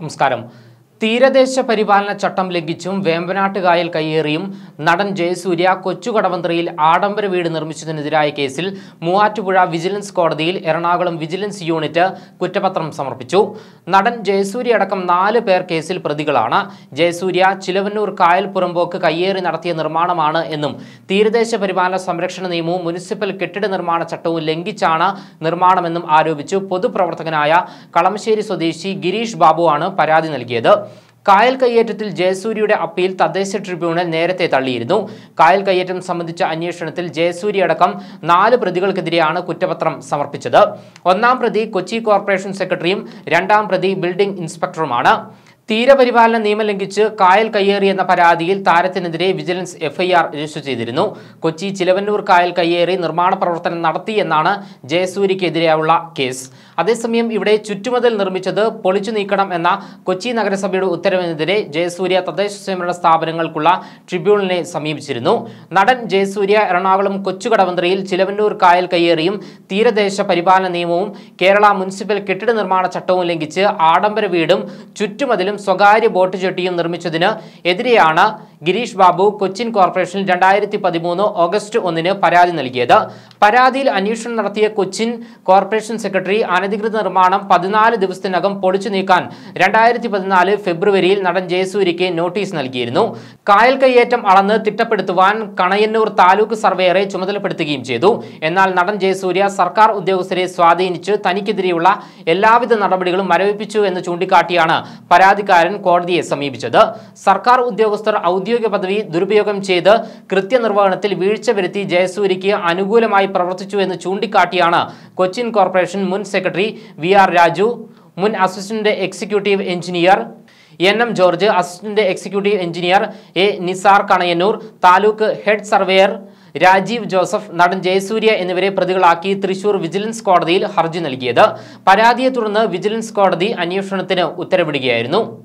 നമസ്കാരം തീരദേശ പരിപാലന ചട്ടം ലംഘിച്ചും വേമ്പനാട്ട് കായൽ കയ്യേറിയും നടൻ ജയസൂര്യ കൊച്ചുകടവന്ത്രയിൽ ആഡംബര വീട് നിർമ്മിച്ചതിനെതിരായ കേസിൽ മൂവാറ്റുപുഴ വിജിലൻസ് കോടതിയിൽ എറണാകുളം വിജിലൻസ് യൂണിറ്റ് കുറ്റപത്രം സമർപ്പിച്ചു നടൻ ജയസൂര്യ അടക്കം നാല് പേർ കേസിൽ പ്രതികളാണ് ജയസൂര്യ ചിലവന്നൂർ കായൽ പുറമ്പോക്ക് കയ്യേറി നടത്തിയ നിർമ്മാണമാണ് എന്നും തീരദേശ പരിപാലന സംരക്ഷണ നിയമവും മുനിസിപ്പൽ കെട്ടിട നിർമ്മാണ ചട്ടവും ലംഘിച്ചാണ് നിർമ്മാണമെന്നും ആരോപിച്ചു പൊതുപ്രവർത്തകനായ കളമശ്ശേരി സ്വദേശി ഗിരീഷ് ബാബുവാണ് പരാതി നൽകിയത് കായൽ കയ്യേറ്റത്തിൽ ജയസൂര്യയുടെ അപ്പീൽ തദ്ദേശ ട്രിബ്യൂണൽ നേരത്തെ തള്ളിയിരുന്നു കായൽ കയ്യേറ്റം സംബന്ധിച്ച അന്വേഷണത്തിൽ ജയസൂര്യ അടക്കം നാല് പ്രതികൾക്കെതിരെയാണ് കുറ്റപത്രം സമർപ്പിച്ചത് ഒന്നാം പ്രതി കൊച്ചി കോർപ്പറേഷൻ സെക്രട്ടറിയും രണ്ടാം പ്രതി ബിൽഡിംഗ് ഇൻസ്പെക്ടറുമാണ് തീരപരിപാലന നിയമം ലംഘിച്ച് കായൽ കയ്യേറി എന്ന പരാതിയിൽ താരത്തിനെതിരെ വിജിലൻസ് എഫ്ഐആർ രജിസ്റ്റർ ചെയ്തിരുന്നു കൊച്ചി ചിലവന്നൂർ കായൽ കയ്യേറി നിർമ്മാണ പ്രവർത്തനം നടത്തി എന്നാണ് ജയസൂര്യക്കെതിരെയുള്ള കേസ് അതേസമയം ഇവിടെ ചുറ്റുമതിൽ നിർമ്മിച്ചത് പൊളിച്ചു നീക്കണം എന്ന കൊച്ചി നഗരസഭയുടെ ഉത്തരവിനെതിരെ ജയസൂര്യ തദ്ദേശ സ്വയംഭരണ സ്ഥാപനങ്ങൾക്കുള്ള ട്രിബ്യൂണലിനെ സമീപിച്ചിരുന്നു നടൻ ജയസൂര്യ എറണാകുളം കൊച്ചുകടവന്ത്രയിൽ ചിലവന്നൂർ കായൽ കയ്യേറിയും തീരദേശ പരിപാലന നിയമവും കേരള മുനിസിപ്പൽ കെട്ടിട നിർമ്മാണ ചട്ടവും ലംഘിച്ച് ആഡംബര വീടും ചുറ്റുമതിലും സ്വകാര്യ ബോട്ട് ജെട്ടിയും നിർമ്മിച്ചതിന് എതിരെയാണ് ഗിരീഷ് ബാബു കൊച്ചിൻ കോർപ്പറേഷനിൽ രണ്ടായിരത്തി പതിമൂന്ന് ഓഗസ്റ്റ് ഒന്നിന് പരാതി നൽകിയത് പരാതിയിൽ അന്വേഷണം നടത്തിയ കൊച്ചിൻ കോർപ്പറേഷൻ സെക്രട്ടറി അനധികൃത നിർമ്മാണം പതിനാല് ദിവസത്തിനകം പൊളിച്ചു നീക്കാൻ രണ്ടായിരത്തി പതിനാല് ഫെബ്രുവരിയിൽ നടൻ ജയസൂര്യയ്ക്ക് നോട്ടീസ് നൽകിയിരുന്നു കായൽ കയ്യേറ്റം അളന്ന് തിട്ടപ്പെടുത്തുവാൻ കണയന്നൂർ താലൂക്ക് സർവേയറെ ചുമതലപ്പെടുത്തുകയും ചെയ്തു എന്നാൽ നടൻ ജയസൂര്യ സർക്കാർ ഉദ്യോഗസ്ഥരെ സ്വാധീനിച്ച് തനിക്കെതിരെയുള്ള എല്ലാവിധ നടപടികളും മരവിപ്പിച്ചു എന്ന് ചൂണ്ടിക്കാട്ടിയാണ് പരാതിക്കാരൻ കോടതിയെ സമീപിച്ചത് സർക്കാർ ഉദ്യോഗസ്ഥർ ഔദ്യോഗിക പദവി ദുരുപയോഗം ചെയ്ത് കൃത്യനിർവഹണത്തിൽ വീഴ്ച വരുത്തി ജയസൂര്യയ്ക്ക് അനുകൂലമായി പ്രവർത്തിച്ചു എന്ന് ചൂണ്ടിക്കാട്ടിയാണ് കൊച്ചിൻ കോർപ്പറേഷൻ മുൻ സെക്രട്ടറി വി ആർ രാജു മുൻ assistant executive engineer N M George assistant executive engineer A Nisar Kanayannur taluk head surveyor Rajeev Joseph നടൻ ജയസൂര്യ എന്നിവരെ പ്രതികളാക്കി തൃശൂർ വിജിലൻസ് കോടതിയിൽ ഹർജി നൽകിയത് പരാതിയെ തുടർന്ന് വിജിലൻസ് കോടതി അന്വേഷണത്തിന് ഉത്തരവിടുകയായിരുന്നു